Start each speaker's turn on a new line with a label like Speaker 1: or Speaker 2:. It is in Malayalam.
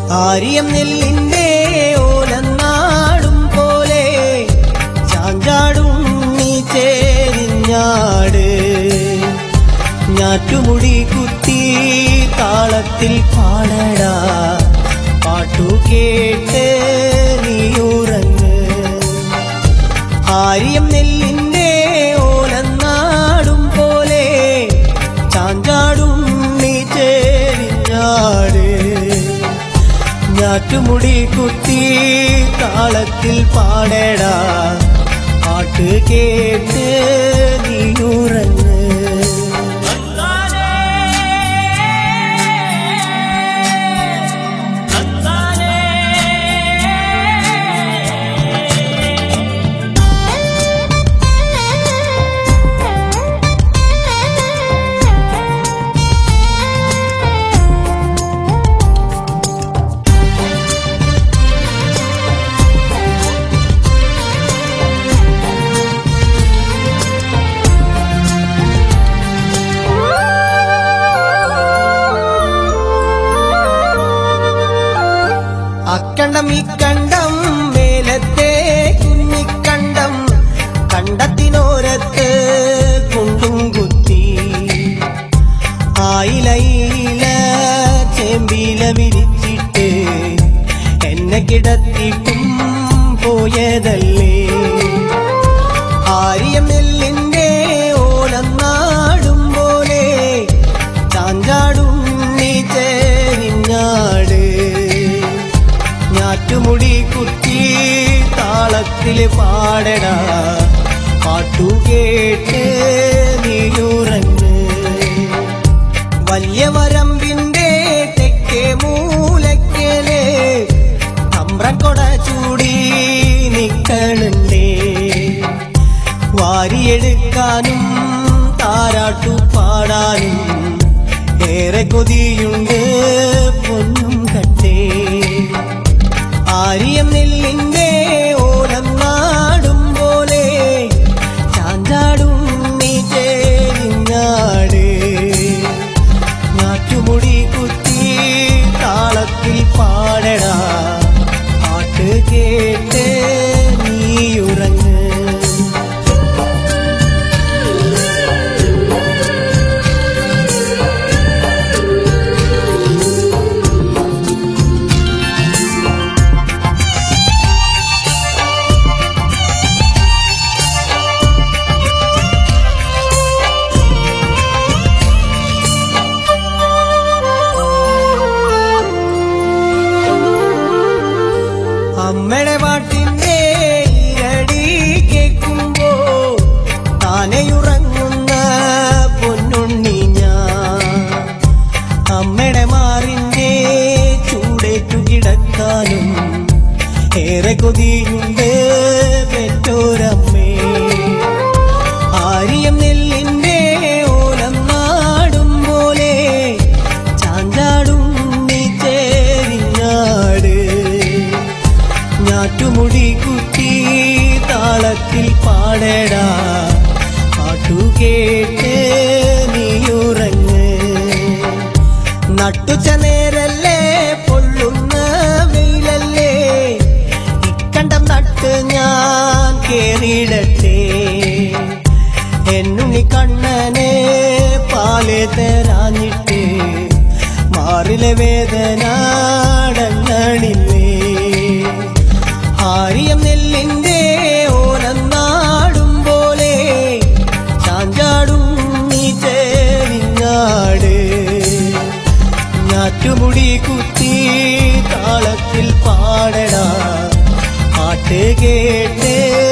Speaker 1: ആര്യം നെല്ലിന്റെ ഓലന്നാടും പോലെ ചാഞ്ചാടും നീ ചേരിഞ്ഞാട് ഞാറ്റുമുടി കുത്തി താളത്തിൽ പാടടാ പാട്ടു കേട്ട് നീ ഉറങ്ങ് ആര്യം നെല്ലിന്റെ ഓലന്നാടും പോലെ ചാഞ്ചാടും നീ ചേരിഞ്ഞാട് ഞാറ്റുമുടി കുത്തി താളത്തിൽ പാടടാ പാട്ട് കേട്ട് നീ ഉറങ്ങ് അക്കണ്ടം ഇക്കണ്ടം മേലത്തെ കുഞ്ഞിക്കണ്ടം കണ്ടത്തിനോരത്ത് കുണ്ടും കുത്തി ആയിലയില ചേമ്പില വിരിച്ചിട്ട് എന്നെ കിടത്തിട്ടും പോയതല്ലേ ആര്യം നെല്ലിന്റെ ഓലം നാടും പോലെ ചാഞ്ചാടും നീ ചേരിഞ്ഞാട് ഞാറ്റുമുടി കുത്തി താളത്തില് പാടടാ പാട്ടു കേട്ട് നീയുറങ്ങ് വലിയ വരമ്പിന്റെ തെക്കേ മൂലക്കല് അമ്രക്കൊട ചൂടി നിക്കണുണ്ടേ വാരിയെടുക്കാനും താരാട്ടു പാടാനും ഏറെ കൊതിയുണ്ട് പൊന്നും കട്ടേ ആര്യം നെല്ലിന്റെ ഓലം നാടും പോലെ ചാഞ്ചാടും നീ ചേരിഞ്ഞാട് ഞാറ്റുമുടി കുത്തി താളത്തിൽ പാടടാ പാട്ട് കേട്ട് നീയുറങ്ങ് അമ്മയുടെ പാട്ടിന്റെ ഇരടി കേൾക്കുമ്പോ താനെയുറങ്ങുന്ന പൊന്നുണ്ണി ഞാൻ അമ്മയുടെ മാറിന്റെ ചൂടേറ്റു കിടക്കാനും ഏറെ കൊതിയുണ്ട് പെറ്റോരമ്മേ ആര്യം നെല്ലിന്റെ ഓലം നാടും പോലെ ചാഞ്ചാടും നീ ചേരിഞ്ഞാട് ഞാറ്റുമുടി കുത്തി താളത്തിൽ പാടടാ പാട്ടു കേട്ട് നീയുറങ്ങ് നട്ടുച്ച നേരല്ലേ പൊള്ളുന്ന വെയിലല്ലേ ഇക്കണ്ടം നട്ട് ഞാൻ കേറിയിടട്ടെ എന്നുണ്ണി കണ്ണനെ പാല് തരാഞ്ഞിട്ട് മാറിലെ വേദന അടങ്ങണില്ലേ ആര്യം നെല്ലിന്റെ ഓലം നാടും പോലെ ചാഞ്ചാടും നീ ചേരിഞ്ഞാട് ഞാറ്റുമുടി കുത്തി താളത്തിൽ പാടടാ പാട്ട് കേട്ട്